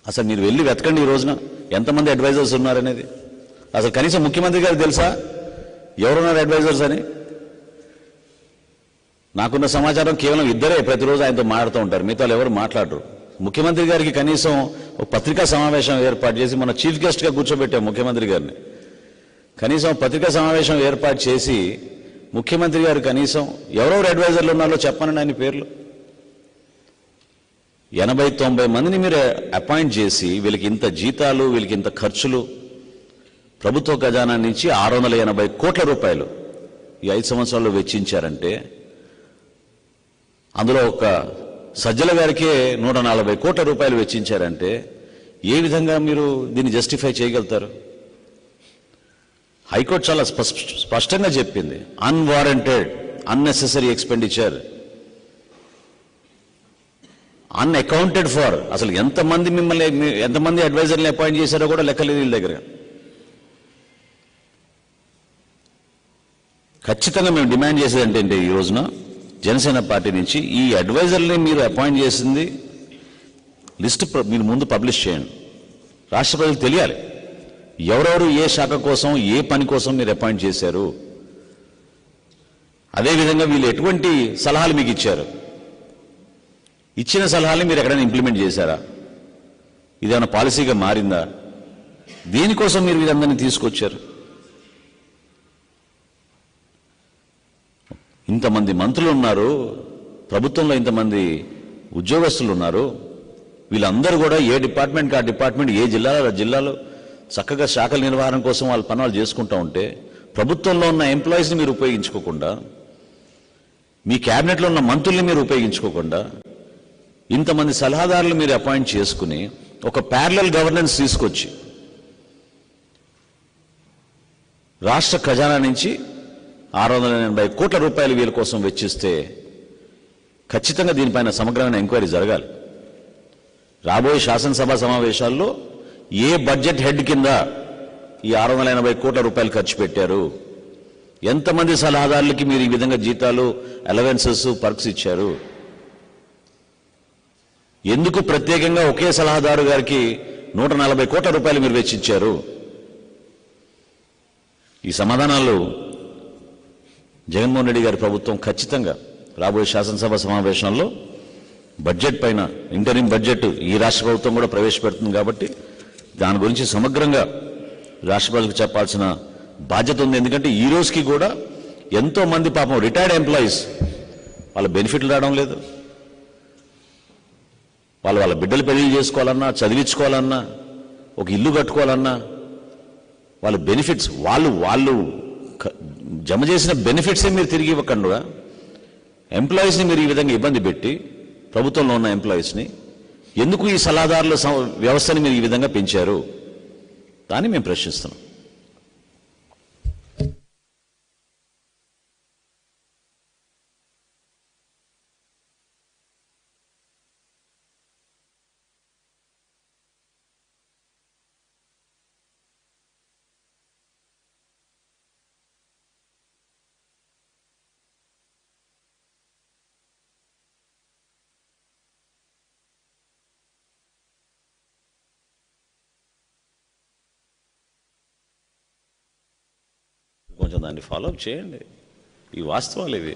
అసలు మీరు వెళ్ళి వెతకండి ఈ రోజున ఎంతమంది అడ్వైజర్స్ ఉన్నారనేది అసలు కనీసం ముఖ్యమంత్రి గారు తెలుసా ఎవరున్నారు అడ్వైజర్స్ అని నాకున్న సమాచారం కేవలం ఇద్దరే ప్రతిరోజు ఆయనతో మాట్లాడుతూ ఉంటారు మిగతా వాళ్ళు ఎవరు మాట్లాడరు ముఖ్యమంత్రి గారికి కనీసం ఒక పత్రికా సమావేశం ఏర్పాటు చేసి మన చీఫ్ గెస్ట్గా కూర్చోబెట్టాం ముఖ్యమంత్రి గారిని కనీసం పత్రికా సమావేశం ఏర్పాటు చేసి ముఖ్యమంత్రి గారు కనీసం ఎవరెవరు అడ్వైజర్లు ఉన్నారో చెప్పనండి ఆయన పేర్లు ఎనభై తొంభై మందిని మీరు అపాయింట్ చేసి వీళ్ళకి ఇంత జీతాలు వీళ్ళకి ఇంత ఖర్చులు ప్రభుత్వ ఖజానా నుంచి ఆరు వందల ఎనభై కోట్ల రూపాయలు ఈ ఐదు సంవత్సరాల్లో వెచ్చించారంటే అందులో ఒక సజ్జల గారికే నూట నలభై కోట్ల రూపాయలు వెచ్చించారంటే ఏ విధంగా మీరు దీన్ని జస్టిఫై చేయగలుగుతారు హైకోర్టు చాలా స్పష్ట- స్పష్టంగా చెప్పింది unwarranted unnecessary expenditure unaccounted for అసలు ఎంతమంది మిమ్మల్ని మీ- ఎంతమంది అడ్వైజర్ని అపాయింట్ చేశారో కూడా లెక్కలేదు వీళ్ళ దగ్గర ఖచ్చితంగా మేము డిమాండ్ చేసేది ఏంటంటే ఈ రోజున జనసేన పార్టీ నుంచి ఈ అడ్వైజర్ని మీరు అపాయింట్ చేసింది లిస్ట్ ప్ర- మీరు ముందు పబ్లిష్ చేయండి రాష్ట్ర ప్రజలకు తెలియాలి ఎవరెవరు ఏ శాఖ కోసం ఏ పని కోసం మీరు అపాయింట్ చేశారు అదేవిధంగా వీళ్ళు ఎటువంటి సలహాలు మీకు ఇచ్చారు ఇచ్చిన సలహాలు మీరు ఎక్కడైనా ఇంప్లిమెంట్ చేశారా ఇదేమైనా పాలసీగా మారిందా దేనికోసం మీరు వీరందరినీ తీసుకొచ్చారు ఇంతమంది మంత్రులు ఉన్నారు ప్రభుత్వంలో ఇంతమంది ఉద్యోగస్తులు ఉన్నారు వీళ్ళందరూ కూడా ఏ డిపార్ట్మెంట్కి ఆ డిపార్ట్మెంట్ ఏ జిల్లాలో ఆ జిల్లాలో చక్కగా శాఖల నిర్వహణ కోసం వాళ్ళ పనులు చేసుకుంటూ ఉంటే ప్రభుత్వంలో ఉన్న ఎంప్లాయీస్ని మీరు ఉపయోగించుకోకుండా మీ క్యాబినెట్లో ఉన్న మంత్రుల్ని మీరు ఉపయోగించుకోకుండా ఇంతమంది సలహాదారులు మీరు అపాయింట్ చేసుకుని ఒక ప్యారలల్ గవర్నెన్స్ తీసుకొచ్చి రాష్ట్ర ఖజానా నుంచి ఆరు వందల ఎనభై కోట్ల రూపాయలు వీళ్ళ కోసం వెచ్చిస్తే ఖచ్చితంగా దీనిపైన సమగ్రమైన ఎంక్వైరీ జరగాలి రాబోయే శాసనసభ సమావేశాల్లో ఏ బడ్జెట్ హెడ్ కింద ఈ ఆరు వందల ఎనభై కోట్ల రూపాయలు ఖర్చు పెట్టారు ఎంతమంది సలహాదారులకి మీరు ఈ విధంగా జీతాలు అలవెన్సెస్ పర్క్స్ ఇచ్చారు ఎందుకు ప్రత్యేకంగా ఒకే సలహాదారు గారికి నూట నలభై కోట్ల రూపాయలు మీరు వెచ్చించారు ఈ సమాధానాలు జగన్మోహన్ రెడ్డి గారి ప్రభుత్వం ఖచ్చితంగా రాబోయే శాసనసభ సమావేశంలో బడ్జెట్ పైన ఇంటరిం బడ్జెట్ ఈ రాష్ట్ర ప్రభుత్వం కూడా ప్రవేశపెడుతుంది కాబట్టి దాని గురించి సమగ్రంగా రాష్ట్ర ప్రజలకు చెప్పాల్సిన బాధ్యత ఉంది ఎందుకంటే ఈ రోజుకి కూడా ఎంతో మంది పాపం రిటైర్డ్ ఎంప్లాయీస్ వాళ్ళ బెనిఫిట్లు రావడం లేదు వాళ్ళు వాళ్ళ బిడ్డలు పెళ్లి చేసుకోవాలన్నా చదివించుకోవాలన్నా ఒక ఇల్లు కట్టుకోవాలన్నా వాళ్ళ బెనిఫిట్స్ వాళ్ళు వాళ్ళు క- జమ చేసిన బెనిఫిట్సే మీరు తిరిగి ఇవ్వకుండా ఎంప్లాయీస్ని మీరు ఈ విధంగా ఇబ్బంది పెట్టి ప్రభుత్వంలో ఉన్న ఎంప్లాయీస్ని ఎందుకు ఈ సలహాదారుల సం- వ్యవస్థని మీరు ఈ విధంగా పెంచారు దాన్ని మేము ప్రశ్నిస్తున్నాం కొంచెం దాన్ని ఫాలో అప్ చేయండి ఈ వాస్తవాలు ఇవి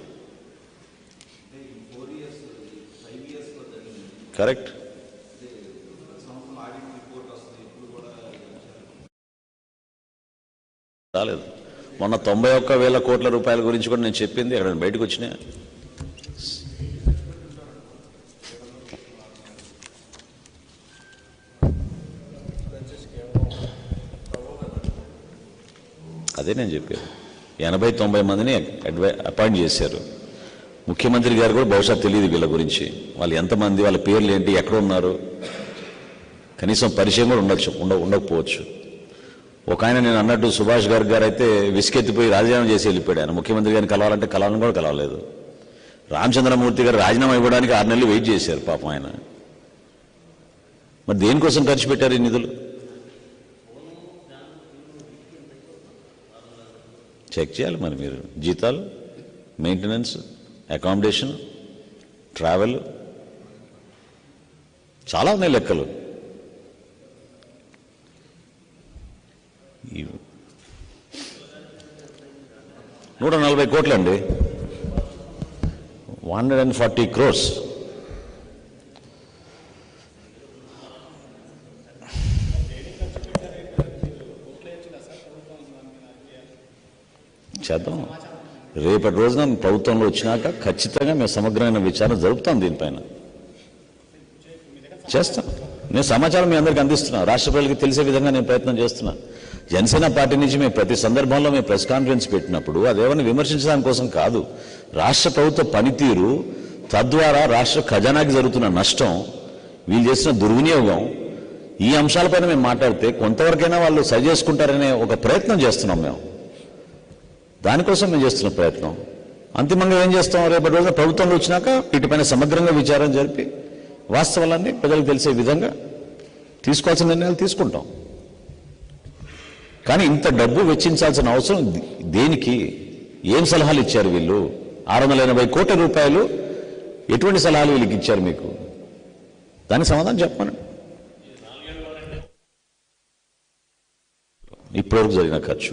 కరెక్ట్ రాలేదు మొన్న తొంభై ఒక్క వేల కోట్ల రూపాయల గురించి కూడా నేను చెప్పింది అక్కడ బయటకు వచ్చినా అదే నేను చెప్పాను ఎనభై తొంభై మందిని అడ్వై అపాయింట్ చేశారు ముఖ్యమంత్రి గారు కూడా బహుశా తెలియదు వీళ్ళ గురించి వాళ్ళు ఎంతమంది వాళ్ళ పేర్లు ఏంటి ఎక్కడ ఉన్నారు కనీసం పరిచయం కూడా ఉండొచ్చు ఉండ ఉండకపోవచ్చు ఒక ఆయన నేను అన్నట్టు సుభాష్ గారు గారు అయితే విసుకెత్తిపోయి రాజీనామా చేసి వెళ్ళిపోయాడు ఆయన ముఖ్యమంత్రి గారిని కలవాలంటే కలవాలని కూడా కలవలేదు రామచంద్రమూర్తి గారు రాజీనామా ఇవ్వడానికి ఆరు నెలలు వెయిట్ చేశారు పాపం ఆయన మరి దేనికోసం ఖర్చు పెట్టారు ఈ నిధులు చెక్ చేయాలి మరి మీరు జీతాలు మెయింటెనెన్స్ అకామిడేషన్ ట్రావెల్ చాలా ఉన్నాయి లెక్కలు నూట నలభై కోట్లండి one hundred and forty crores చేద్దాం రేపటి రోజున ప్రభుత్వంలో వచ్చినాక ఖచ్చితంగా మేము సమగ్రమైన విచారణ జరుపుతాం దీనిపైన చేస్తాం నేను సమాచారం మీ అందరికీ అందిస్తున్నా రాష్ట్ర ప్రజలకు తెలిసే విధంగా నేను ప్రయత్నం చేస్తున్నా జనసేన పార్టీ నుంచి మేము ప్రతి సందర్భంలో మేము ప్రెస్ కాన్ఫరెన్స్ పెట్టినప్పుడు అదేమన్నా విమర్శించడానికి కోసం కాదు రాష్ట్ర ప్రభుత్వ పనితీరు తద్వారా రాష్ట్ర ఖజానాకి జరుగుతున్న నష్టం వీళ్ళు చేసిన దుర్వినియోగం ఈ అంశాలపైన మేము మాట్లాడితే కొంతవరకైనా వాళ్ళు సరి చేసుకుంటారనే ఒక ప్రయత్నం చేస్తున్నాం మేము దానికోసం మేము చేస్తున్న ప్రయత్నం అంతిమంగా ఏం చేస్తాం రేపటి రోజున ప్రభుత్వంలో వచ్చినాక వీటిపైన సమగ్రంగా విచారణ జరిపి వాస్తవాలన్నీ ప్రజలకు తెలిసే విధంగా తీసుకోవాల్సిన నిర్ణయాలు తీసుకుంటాం కానీ ఇంత డబ్బు వెచ్చించాల్సిన అవసరం ది- దేనికి ఏం సలహాలు ఇచ్చారు వీళ్ళు ఆరు వందల ఎనభై కోట్ల రూపాయలు ఎటువంటి సలహాలు వీళ్ళకి ఇచ్చారు మీకు దానికి సమాధానం చెప్పమని ఇప్పటివరకు జరిగిన ఖర్చు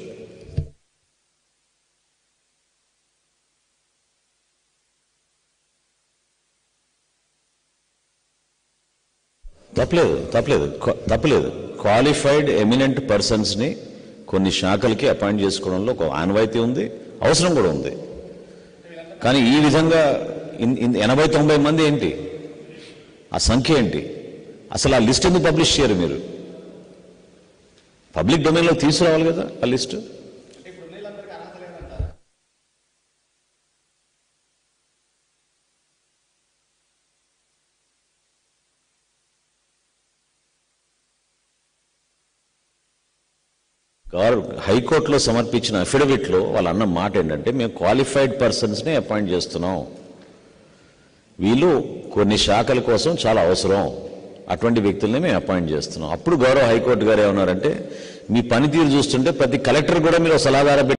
తప్పలేదు తప్పలేదు క- తప్పలేదు క్వాలిఫైడ్ ఎమినెంట్ పర్సన్స్ని కొన్ని శాఖలకి అపాయింట్ చేసుకోవడంలో ఒక ఆనవాయితీ ఉంది అవసరం కూడా ఉంది కానీ ఈ విధంగా ఇన్- ఇన్- ఎనభై తొంభై మంది ఏంటి ఆ సంఖ్య ఏంటి అసలు ఆ లిస్ట్ ఎందుకు పబ్లిష్ చేయరు మీరు పబ్లిక్ డొమైన్లో తీసుకురావాలి కదా ఆ లిస్టు గవర్ హైకోర్టులో సమర్పించిన అఫిడవిట్లో వాళ్ళ అన్న మాట ఏంటంటే మేము క్వాలిఫైడ్ పర్సన్స్ని అపాయింట్ చేస్తున్నాం వీళ్ళు కొన్ని శాఖల కోసం చాలా అవసరం అటువంటి వ్యక్తుల్ని మేము అపాయింట్ చేస్తున్నాం అప్పుడు గౌరవ హైకోర్టు గారు ఏమన్నారంటే మీ పనితీరు చూస్తుంటే ప్రతి కలెక్టర్ కూడా మీరు ఒక సలహాదార